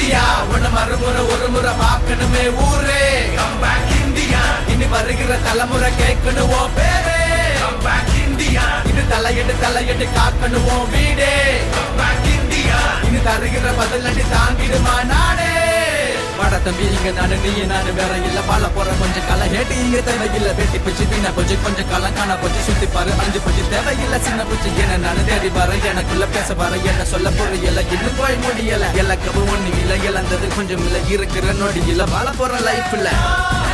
India உன்ன மறுமுறை ஒரு முறை பார்க்கணுமே ஊரே கம்பேக் இந்தியா இனி வருகிற தலைமுறை கேட்கணும் உன் பேரே கம்பேக் இந்தியா இது தலையிட்டு தலையிட்டு காக்கணும் உன் வீடே கம்பேக் இந்தியா இனி தருகிற பதில் அடி தாங்கிடுமா நாடே வாடா தம்பி இங்க நானு நீ நானு வேற இல்ல பால போற கொஞ்சம் கலை ஹேட்டு இங்க தேவையில்ல வெட்டி பிச்சு வீணா கொஞ்சம் கொஞ்சம் காலம் காண போச்சு சுத்தி பாரு அஞ்சு போச்சு தேவையில்ல சின்ன பூச்சி என்ன நானு தேடி வர எனக்குள்ள பேச வர என்ன சொல்ல புரியல இன்னும் போய் முடியல எல்லாக்கவும் ஒண்ணு இல்ல இழந்தது கொஞ்சம் இல்ல இருக்கிற நொடி இல்ல வாழ போற லைஃப்ல